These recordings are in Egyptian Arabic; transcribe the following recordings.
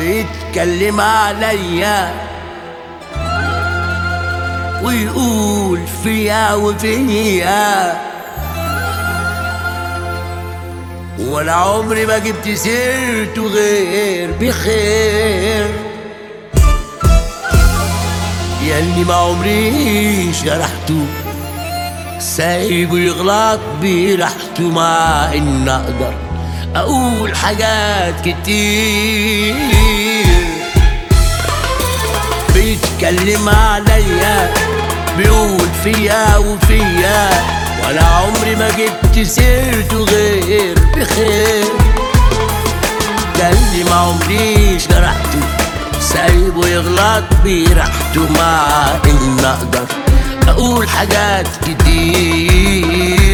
بيتكلم عليا ويقول فيا وفيا ولا عمري ما جبت سيرته غير بخير ياللي ما عمريش جرحته سايبه يغلط براحته مع ان اقدر اقول حاجات كتير بيتكلم عليا بيقول فيا وفيا ولا عمري ما جبت سيرته غير بخير ده اللي ما عمريش جرحته سايبه يغلط براحته مع ان اقدر اقول حاجات كتير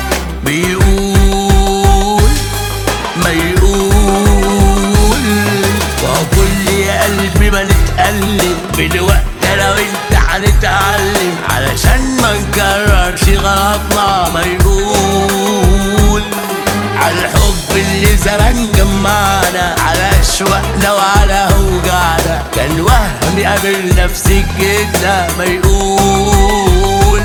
بيقول ما يقول وهو كل يا قلبي ما نتألم بالوقت انا وانت هنتعلم علشان ما نكررش غلطنا ما يقول على الحب اللي زمان جمعنا على اشواقنا وعلى اوجعنا كان وهم قابلنا في سكتنا ما يقول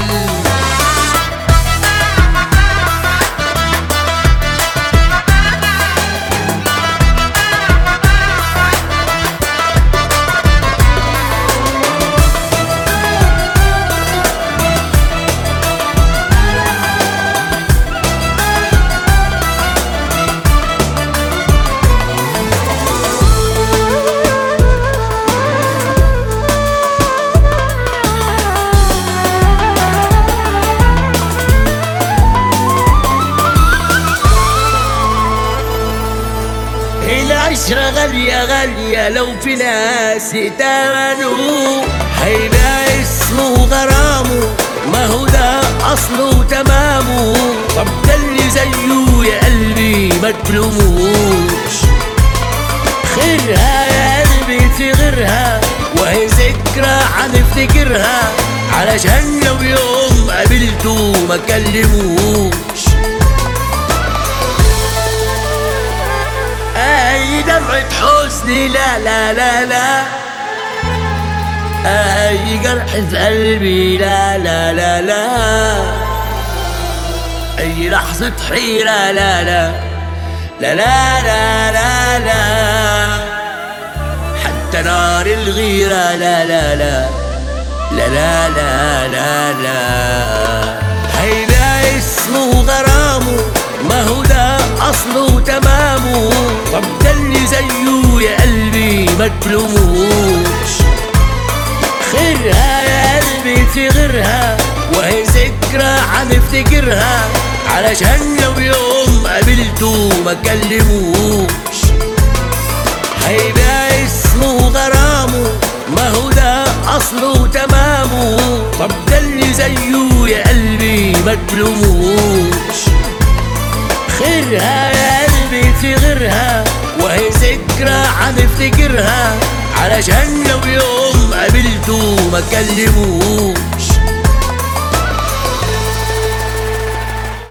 العشرة غالية غالية لو في ناس ائتمنوا هيبقى اسمه غرامه ما هو ده أصله وتمامه طب ده اللي زيه يا قلبي ما تلوموش خيرها يا قلبي في غيرها وهي ذكرى هنفتكرها علشان لو يوم قابلته ما كلموش اي دمعة حزن لا لا لا لا اي جرح في قلبي لا لا لا لا اي لحظة حيرة لا لا لا لا لا لا لا حتى نار الغيرة لا لا لا لا لا لا لا لا هيبقى اسمه غرامه ما هو ده اصله وتمامه طب ده اللي زيه يا قلبي ما تلوموش خيرها يا قلبي في غيرها وهي ذكرى هنفتكرها علشان لو يوم قابلته ما كلموش هيبقى اسمه غرامه ما هو ده اصله وتمامه طب ده اللي زيه يا قلبي ما تلوموش خيرها يا قلبي في غيرها وهي ذكرى هنفتكرها علشان لو يوم قابلته ما كلموش